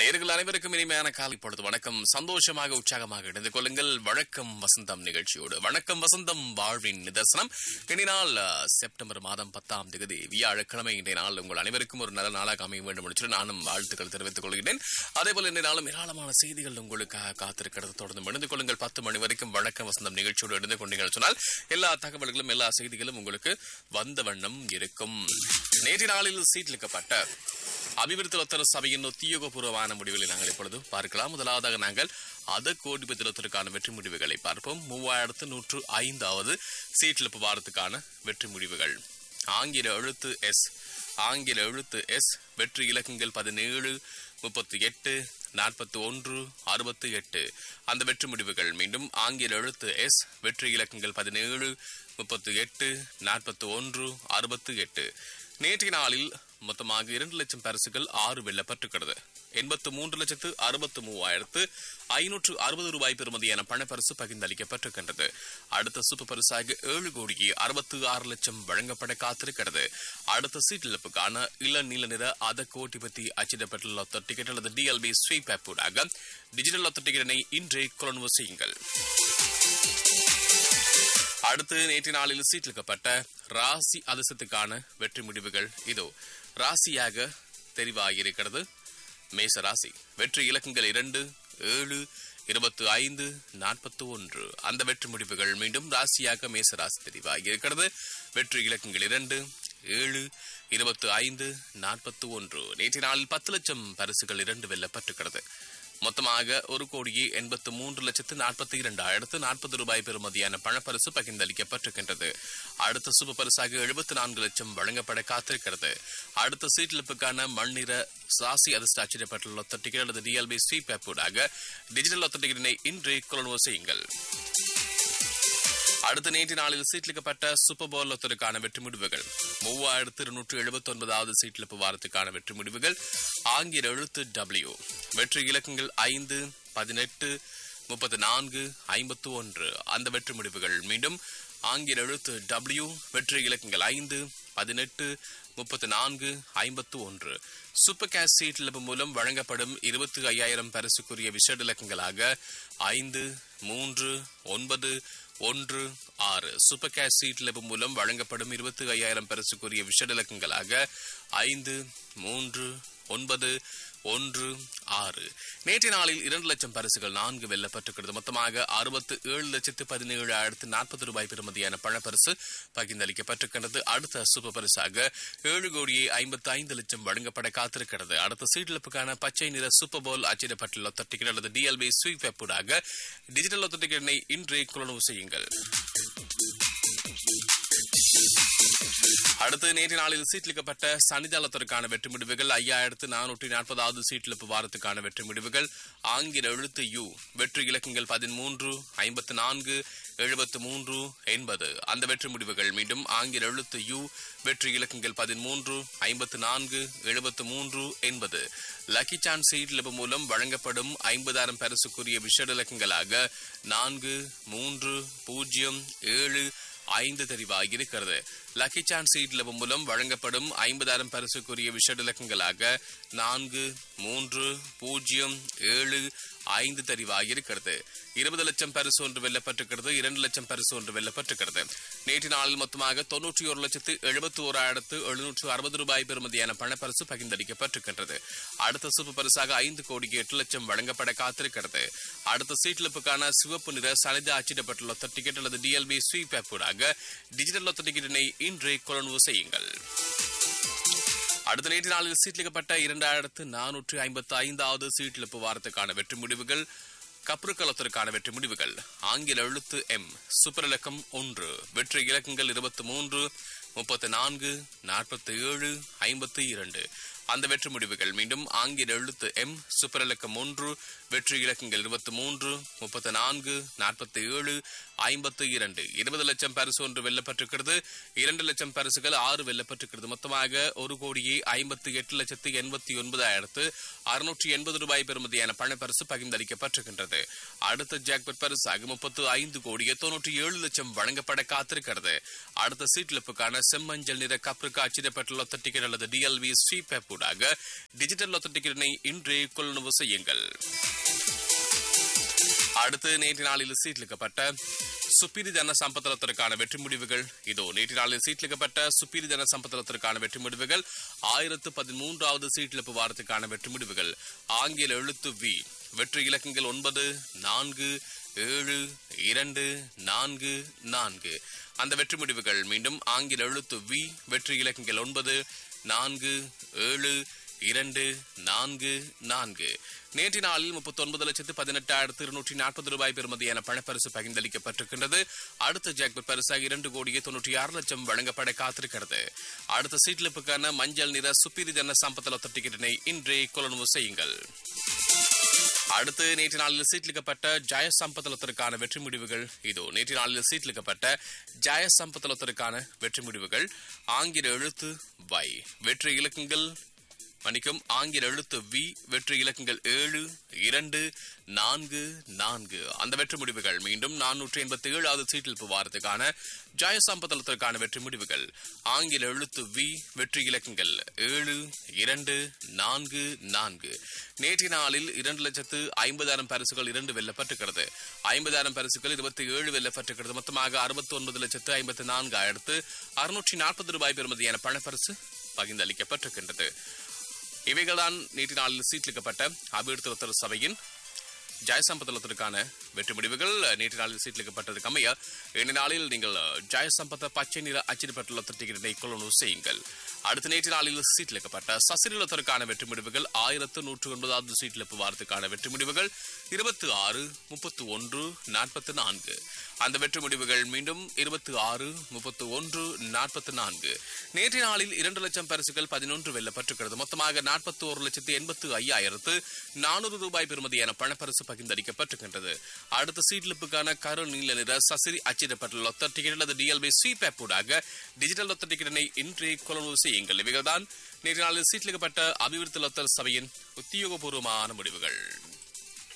நேர்கள் அனைவருக்கும் இனிமையான காலை பொழுது வணக்கம் சந்தோஷமாக உற்சாகமாக இணைந்து கொள்ளுங்கள் வணக்கம் வசந்தம் நிகழ்ச்சியோடு வணக்கம் வசந்தம் வாழ்வின் நிதர்சனம் இனி நாள் அஹ், செப்டம்பர் மாதம் பத்தாம் தேதி வியாழக்கிழமை இன்றைய நாள் உங்கள் அனைவருக்கும் ஒரு நல்ல நாளாக அமைய வேண்டும் என்று சொல்லி நானும் வாழ்த்துக்கள் தெரிவித்துக் கொள்கிறேன் அதே போல இன்றைய நாளும் ஏராளமான செய்திகள் உங்களுக்காக காத்திருக்கிறது தொடர்ந்து இணைந்து கொள்ளுங்கள் பத்து மணி வரைக்கும் வணக்கம் வசந்தம் நிகழ்ச்சியோடு இணைந்து கொண்டீர்கள் சொன்னால் எல்லா தகவல்களும் எல்லா செய்திகளும் உங்களுக்கு வந்த வண்ணம் இருக்கும் நேற்று நாளில் சீட்டிலிக்கப்பட்ட அபிவிருத்தி லொத்தர சபையின் உத்தியோகபூர்வமான முடிவுகளை நாங்கள் இப்பொழுது பார்க்கலாம் முதலாவதாக நாங்கள் அத கோடி திலத்திற்கான வெற்றி முடிவுகளை பார்ப்போம் மூவாயிரத்து நூற்று ஐந்தாவது சீட்டிழப்பு வாரத்துக்கான வெற்றி முடிவுகள் ஆங்கில எழுத்து எஸ் ஆங்கில எழுத்து எஸ் வெற்றி இலக்கங்கள் பதினேழு முப்பத்தி எட்டு நாற்பத்தி ஒன்று அறுபத்தி எட்டு அந்த வெற்றி முடிவுகள் மீண்டும் ஆங்கில எழுத்து எஸ் வெற்றி இலக்கங்கள் பதினேழு முப்பத்தி எட்டு நாற்பத்தி ஒன்று அறுபத்தி எட்டு நேற்றைய நாளில் மொத்தமாக இரண்டு லட்சம் பரிசுகள் ஆறு வெல்லப்பட்டிருக்கிறது எண்பத்து மூன்று லட்சத்து அறுபத்து மூவாயிரத்து ஐநூற்று அறுபது ரூபாய் பெறுமதியான பணப்பரிசு பகிர்ந்தளிக்கப்பட்டிருக்கின்றது அடுத்த சூப்பர் பரிசாக ஏழு கோடியே அறுபத்து ஆறு லட்சம் வழங்கப்பட காத்திருக்கிறது அடுத்த சீட்டிழப்புக்கான இள நீல நிற அத கோட்டி பத்தி அச்சிடப்பட்டுள்ள லொத்த டிக்கெட் அல்லது டிஎல்பி ஸ்வீப் ஆப் ஊடாக டிஜிட்டல் லொத்த டிக்கெட்டினை இன்றே கொள்வனவு செய்யுங்கள் அடுத்து நேற்று நாளில் சீட்டிலிக்கப்பட்ட ராசி அதிர்ஷ்டத்துக்கான வெற்றி முடிவுகள் இதோ ராசியாக தெரிவாகியிருக்கிறது மேச ராசி வெற்றி இலக்கங்கள் இரண்டு ஏழு இருபத்து ஐந்து நாற்பத்தி ஒன்று அந்த வெற்றி முடிவுகள் மீண்டும் ராசியாக மேச ராசி தெரிவாகி இருக்கிறது வெற்றி இலக்கங்கள் இரண்டு ஏழு இருபத்து ஐந்து நாற்பத்தி ஒன்று நேற்று நாளில் பத்து லட்சம் பரிசுகள் இரண்டு வெல்லப்பட்டிருக்கிறது மொத்தமாக ஒரு கோடியே எண்பத்து மூன்று லட்சத்து நாற்பத்தி இரண்டாயிரத்து நாற்பது ரூபாய் பெறுமதியான பணப்பரிசு பகிர்ந்தளிக்கப்பட்டிருக்கின்றது அடுத்த சுப பரிசாக எழுபத்தி நான்கு லட்சம் வழங்கப்பட காத்திருக்கிறது அடுத்த சீட்டிழப்புக்கான மண்ணிற சாசி அதிர்ஷ்ட அச்சிடப்பட்டுள்ள லொத்த டிக்கெட் அல்லது டிஎல்பி ஸ்வீப் ஆப் ஊடாக டிஜிட்டல் லொத்த டிக்கெட்டினை இன்றே கொள்வனவு செய்யுங்கள் அடுத்த நேற்று நாளில் சீட்லிக்கப்பட்ட சூப்பர் போல் லொத்தருக்கான வெற்றி முடிவுகள் மூவாயிரத்து இருநூற்று எழுபத்தி ஒன்பதாவது சீட்லிப்பு வாரத்துக்கான வெற்றி முடிவுகள் ஆங்கில எழுத்து டபிள்யூ வெற்றி இலக்கங்கள் ஐந்து பதினெட்டு முப்பத்தி நான்கு ஐம்பத்து ஒன்று அந்த வெற்றி முடிவுகள் மீண்டும் ஆங்கில எழுத்து டபிள்யூ வெற்றி இலக்கங்கள் ஐந்து பதினெட்டு முப்பத்தி நான்கு ஐம்பத்து ஒன்று சூப்பர் கேஷ் சீட் இழப்பு மூலம் வழங்கப்படும் இருபத்தி ஐயாயிரம் பரிசுக்குரிய விஷட இலக்கங்களாக ஐந்து மூன்று ஒன்பது ஒன்று ஆறு சூப்பர் கேஷ் சீட் இழப்பு மூலம் வழங்கப்படும் இருபத்தி ஐயாயிரம் பரிசுக்குரிய விஷட இலக்கங்களாக ஐந்து மூன்று ஒன்பது ஒன்று ஆறு நேற்றைய நாளில் இரண்டு லட்சம் பரிசுகள் நான்கு வெல்லப்பட்டிருக்கிறது மொத்தமாக அறுபத்து ஏழு லட்சத்து பதினேழாயிரத்து நாற்பது ரூபாய் பெறுமதியான பணப்பரிசு பகிர்ந்தளிக்கப்பட்டிருக்கிறது அடுத்த சூப்பர் பரிசாக ஏழு கோடியே ஐம்பத்தி ஐந்து லட்சம் வழங்கப்பட காத்திருக்கிறது அடுத்த சீட்டிழப்புக்கான பச்சை நிற சூப்பர் போல் அச்சிடப்பட்டுள்ள லொத்த டிக்கெட் அல்லது டிஎல்பி ஸ்வீப் வெப்பூடாக டிஜிட்டல் லொத்த டிக்கெட்டினை இன்றே கொள்வனவு செய்யுங்கள் அடுத்து நேற்று நாளில் சீட்லிக்கப்பட்ட சனிதளத்திற்கான வெற்றி முடிவுகள் ஐயாயிரத்து நானூற்றி நாற்பதாவது சீட்டிழப்பு வாரத்துக்கான வெற்றி முடிவுகள் ஆங்கில எழுத்து யு வெற்றி இலக்கங்கள் பதிமூன்று ஐம்பத்து நான்கு எழுபத்து மூன்று எண்பது அந்த வெற்றி முடிவுகள் மீண்டும் ஆங்கில எழுத்து யு வெற்றி இலக்கங்கள் பதிமூன்று ஐம்பத்து நான்கு எழுபத்து மூன்று எண்பது லக்கி சான்ஸ் சீட்லிப்பு மூலம் வழங்கப்படும் ஐம்பதாயிரம் பரிசுக்குரிய விஷட இலக்கங்களாக நான்கு மூன்று பூஜ்ஜியம் ஏழு ஐந்து தெரிவாகி இருக்கிறது லக்கி சான்ஸ் சீட் லெவல் மூலம் வழங்கப்படும் ஐம்பதாயிரம் பரிசுக்குரிய விஷட இலக்கங்களாக நான்கு மூன்று பூஜ்ஜியம் ஏழு ஐந்து தெரிவாகி இருக்கிறது இருபது லட்சம் பரிசு ஒன்று வெல்லப்பட்டிருக்கிறது இரண்டு லட்சம் பரிசு ஒன்று வெல்லப்பட்டிருக்கிறது நேற்று நாளில் மொத்தமாக தொன்னூற்றி ஒரு லட்சத்து எழுபத்தி ஓராயிரத்து எழுநூற்று அறுபது ரூபாய் பெறுமதியான பணப்பரிசு பகிர்ந்தளிக்கப்பட்டிருக்கின்றது அடுத்த சூப்பர் பரிசாக ஐந்து கோடிக்கு எட்டு லட்சம் வழங்கப்பட காத்திருக்கிறது அடுத்த சீட்லிப்புக்கான சிவப்பு நிற சனித அச்சிடப்பட்டுள்ள லொத்த டிக்கெட் அல்லது டிஎல்பி ஸ்வீப் ஆப் ஊடாக டிஜிட்டல் லொத்த டிக்கெட்டினை இன்றே கொள்வனவு செய்யுங்கள் அடுத்த நேற்று நாளில் சீட்லிக்கப்பட்ட இரண்டாயிரத்து நானூற்று ஐம்பத்து ஐந்தாவது சீட்டிழப்பு வாரத்துக்கான வெற்றி முடிவுகள் கப்ருக்கலத்திற்கான வெற்றி முடிவுகள் ஆங்கில எழுத்து எம் சூப்பர் இலக்கம் ஒன்று வெற்றி இலக்கங்கள் இருபத்தி மூன்று முப்பத்தி நான்கு நாற்பத்தி ஏழு ஐம்பத்தி இரண்டு அந்த வெற்றி முடிவுகள் மீண்டும் ஆங்கில எழுத்து எம் சூப்பர் இலக்கம் ஒன்று வெற்றி இலக்கங்கள் இருபத்தி மூன்று முப்பத்தி நான்கு நாற்பத்தி ஏழு ஐம்பத்தி இரண்டு இருபது லட்சம் பரிசு ஒன்று வெல்லப்பட்டிருக்கிறது இரண்டு லட்சம் பரிசுகள் ஆறு வெல்லப்பட்டிருக்கிறது மொத்தமாக ஒரு கோடியே ஐம்பத்தி எட்டு லட்சத்து எண்பத்தி ஒன்பதாயிரத்து அறுநூற்றி எண்பது ரூபாய் பெறுமதியான பணப்பரிசு பகிர்ந்தளிக்கப்பட்டிருக்கின்றது அடுத்த ஜாக்பட் பரிசாக முப்பத்து ஐந்து கோடியே தொன்னூற்றி ஏழு லட்சம் வழங்கப்பட காத்திருக்கிறது அடுத்த சீட்லிப்புக்கான செம்மஞ்சள் நிற கப்ருக்கு அச்சிடப்பட்டுள்ள டிக்கெட் அல்லது டிஎல்வி ஸ்வீப் ஊடாக டிஜிட்டல் லொத்த டிக்கெட்டினை இன்றே கொள்ளுணவு செய்யுங்கள் அடுத்து நேற்று நாளில் சீட்லிக்கப்பட்ட சுப்பீரி ஜன சம்பத்தலத்திற்கான வெற்றி முடிவுகள் இதோ நேற்று நாளில் சீட்லிக்கப்பட்ட சுப்பீரி ஜன சம்பத்தலத்திற்கான வெற்றி முடிவுகள் ஆயிரத்து பதிமூன்றாவது சீட்டிழப்பு வாரத்துக்கான வெற்றி முடிவுகள் ஆங்கில எழுத்து வி வெற்றி இலக்கங்கள் ஒன்பது நான்கு ஏழு இரண்டு நான்கு நான்கு அந்த வெற்றி முடிவுகள் மீண்டும் ஆங்கில எழுத்து வி வெற்றி இலக்கங்கள் ஒன்பது நான்கு ஏழு இரண்டு நான்கு நான்கு நேற்று நாளில் முப்பத்தி ஒன்பது லட்சத்து பதினெட்டாயிரத்து இருநூற்றி நாற்பது ரூபாய் பெறுமதியான பணப்பரிசு பகிர்ந்தளிக்கப்பட்டிருக்கின்றது அடுத்த ஜாக்பட் பரிசாக இரண்டு கோடியே தொன்னூற்றி ஆறு லட்சம் வழங்கப்பட காத்திருக்கிறது அடுத்த சீட்லிப்புக்கான மஞ்சள் நிற சுப்பீரி ஜன சம்பத்தலத்த டிக்கெட்டினை இன்றே கொள்ளவு செய்யுங்கள் அடுத்து நேற்று நாளில் சீட்லிக்கப்பட்ட ஜய சம்பத்தலத்திற்கான வெற்றி முடிவுகள் இதோ நேற்று நாளில் சீட்லிக்கப்பட்ட ஜய சம்பத்தலத்திற்கான வெற்றி முடிவுகள் ஆங்கில எழுத்து வை வெற்றி இலக்கங்கள் மன்னிக்கும் ஆங்கில எழுத்து வி வெற்றி இலக்கங்கள் ஏழு இரண்டு நான்கு நான்கு அந்த வெற்றி முடிவுகள் மீண்டும் நானூற்றி எண்பத்தி ஏழாவது சீட்டில் வாரத்துக்கான ஜெயசம்பதலத்திற்கான வெற்றி முடிவுகள் ஆங்கில எழுத்து வி வெற்றி இலக்கங்கள் ஏழு இரண்டு நான்கு நான்கு நேற்றைய நாளில் இரண்டு லட்சத்து ஐம்பதாயிரம் பரிசுகள் இரண்டு வெல்லப்பட்டிருக்கிறது ஐம்பதாயிரம் பரிசுகள் இருபத்தி ஏழு வெல்லப்பட்டிருக்கிறது மொத்தமாக அறுபத்தி ஒன்பது லட்சத்து ஐம்பத்தி நான்காயிரத்து அறுநூற்றி நாற்பது ரூபாய் பெறுமதியான பணப்பரிசு பகிர்ந்தளிக்கப்பட்டிருக்கின்றது இவைகள்தான் நேற்று நாளில் சீட்லிக்கப்பட்ட அபிவிருத்தி சபையின் ஜெயசம்பதத்திற்கான வெற்றி முடிவுகள் நேற்று நாளில் சீட்லிக்கப்பட்டதுக்கு அமைய இன்றைய நாளில் நீங்கள் ஜெயசம்பத பச்சை நிற அச்சிடப்பட்டுள்ள டிக்கெட்டினை கொள்ளணும் செய்யுங்கள் அடுத்த நேற்று நாளில் சீட்லிக்கப்பட்ட சசிரலத்திற்கான வெற்றி முடிவுகள் ஆயிரத்து நூற்று ஒன்பதாவது சீட்லிப்பு வாரத்துக்கான வெற்றி முடிவுகள் இருபத்தி ஆறு முப்பத்தி ஒன்று நாற்பத்தி நான்கு அந்த வெற்றி முடிவுகள் மீண்டும் இருபத்தி ஆறு முப்பத்தி ஒன்று நாற்பத்தி நான்கு நேற்றைய நாளில் இரண்டு லட்சம் பரிசுகள் பதினொன்று வெல்லப்பட்டிருக்கிறது மொத்தமாக நாற்பத்தி ஒரு லட்சத்து எண்பத்து ஐயாயிரத்து நானூறு ரூபாய் பெறுமதியான பணப்பரிசு பகிர்ந்தளிக்கப்பட்டிருக்கின்றது அடுத்த சீட்லிப்புக்கான கரு நீல நிற சசிரி அச்சிடப்பட்ட லொத்த டிக்கெட் அல்லது டிஎல்பி ஸ்வீப் ஊடாக டிஜிட்டல் லொத்த டிக்கெட்டினை இன்றே கொள்முதல் செய்யுங்கள் இவைகள்தான் நேற்று நாளில் சீட்லிக்கப்பட்ட அபிவிருத்தி லொத்தர் சபையின் உத்தியோகபூர்வமான முடிவுகள்